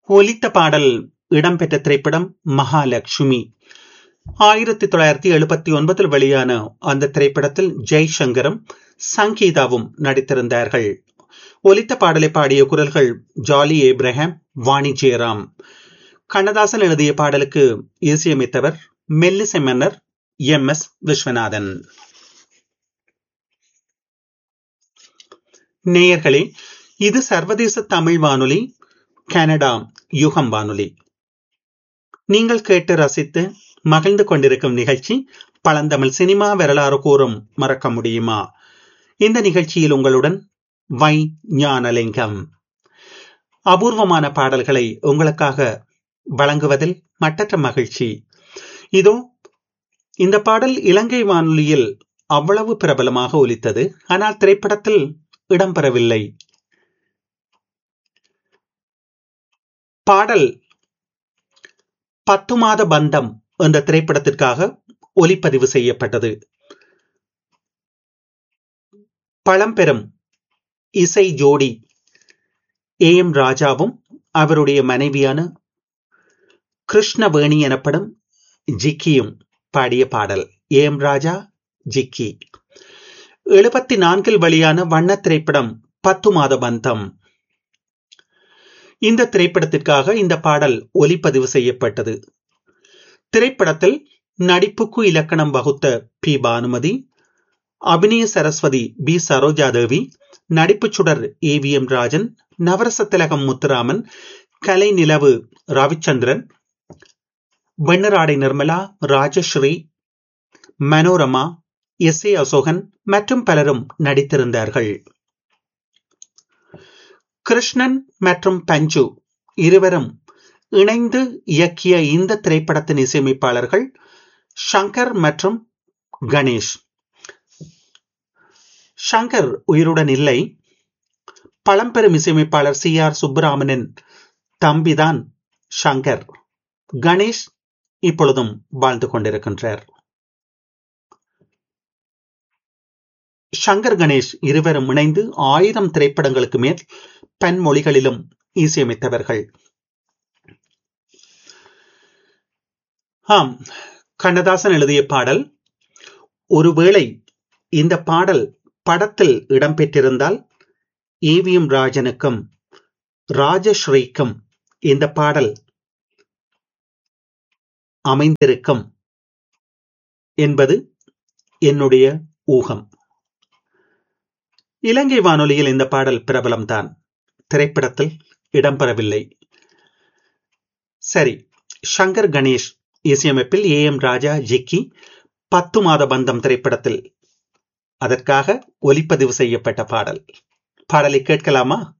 ஒலித்த பாடல் இடம்பெற்ற திரைப்படம் மகாலட்சுமி ஆயிரத்தி தொள்ளாயிரத்தி எழுபத்தி ஒன்பதில் வெளியான அந்த திரைப்படத்தில் ஜெய்சங்கரும் சங்கீதாவும் நடித்திருந்தார்கள் ஒலித்த பாடலை பாடிய குரல்கள் ஜாலி ஏப்ரஹாம் வாணி ஜெயராம் கண்ணதாசன் எழுதிய பாடலுக்கு இசையமைத்தவர் மெல்லிசை மன்னர் எம் எஸ் விஸ்வநாதன் நேயர்களே இது சர்வதேச தமிழ் வானொலி கனடா யுகம் வானொலி நீங்கள் கேட்டு ரசித்து மகிழ்ந்து கொண்டிருக்கும் நிகழ்ச்சி பழந்தமிழ் சினிமா வரலாறு கூறும் மறக்க முடியுமா இந்த நிகழ்ச்சியில் உங்களுடன் வை ஞானலிங்கம் அபூர்வமான பாடல்களை உங்களுக்காக வழங்குவதில் மட்டற்ற மகிழ்ச்சி இதோ இந்த பாடல் இலங்கை வானொலியில் அவ்வளவு பிரபலமாக ஒலித்தது ஆனால் திரைப்படத்தில் இடம்பெறவில்லை பாடல் பத்து மாத பந்தம் என்ற திரைப்படத்திற்காக ஒலிப்பதிவு செய்யப்பட்டது பழம்பெரும் இசை ஜோடி ஏ எம் ராஜாவும் அவருடைய மனைவியான கிருஷ்ணவேணி எனப்படும் ஜிக்கியும் பாடிய பாடல் ஏ எம் ராஜா ஜிக்கி எழுபத்தி நான்கில் வெளியான வண்ண திரைப்படம் பத்து மாத பந்தம் இந்த திரைப்படத்திற்காக இந்த பாடல் ஒலிப்பதிவு செய்யப்பட்டது திரைப்படத்தில் நடிப்புக்கு இலக்கணம் வகுத்த பி பானுமதி அபிநய சரஸ்வதி பி சரோஜாதேவி நடிப்பு சுடர் ஏ வி எம் ராஜன் நவரச திலகம் முத்துராமன் கலை நிலவு ரவிச்சந்திரன் வெண்ணராடை நிர்மலா ராஜஸ்ரீ மனோரமா எஸ் ஏ அசோகன் மற்றும் பலரும் நடித்திருந்தார்கள் கிருஷ்ணன் மற்றும் பஞ்சு இருவரும் இணைந்து இயக்கிய இந்த திரைப்படத்தின் இசையமைப்பாளர்கள் ஷங்கர் மற்றும் கணேஷ் ஷங்கர் உயிருடன் இல்லை பழம்பெரும் இசையமைப்பாளர் சி ஆர் சுப்பராமனின் தம்பிதான் ஷங்கர் கணேஷ் இப்பொழுதும் வாழ்ந்து கொண்டிருக்கின்றார் ஷங்கர் கணேஷ் இருவரும் இணைந்து ஆயிரம் திரைப்படங்களுக்கு மேல் பன்மொழிகளிலும் இசையமைத்தவர்கள் ஆம் கண்ணதாசன் எழுதிய பாடல் ஒருவேளை இந்த பாடல் படத்தில் இடம்பெற்றிருந்தால் ஏவிஎம் ராஜனுக்கும் ராஜஸ்ரீக்கும் இந்த பாடல் அமைந்திருக்கும் என்பது என்னுடைய ஊகம் இலங்கை வானொலியில் இந்த பாடல் பிரபலம்தான் திரைப்படத்தில் இடம்பெறவில்லை சரி ஷங்கர் கணேஷ் இசையமைப்பில் ஏ எம் ராஜா ஜிக்கி பத்து மாத பந்தம் திரைப்படத்தில் அதற்காக ஒலிப்பதிவு செய்யப்பட்ட பாடல் பாடலை கேட்கலாமா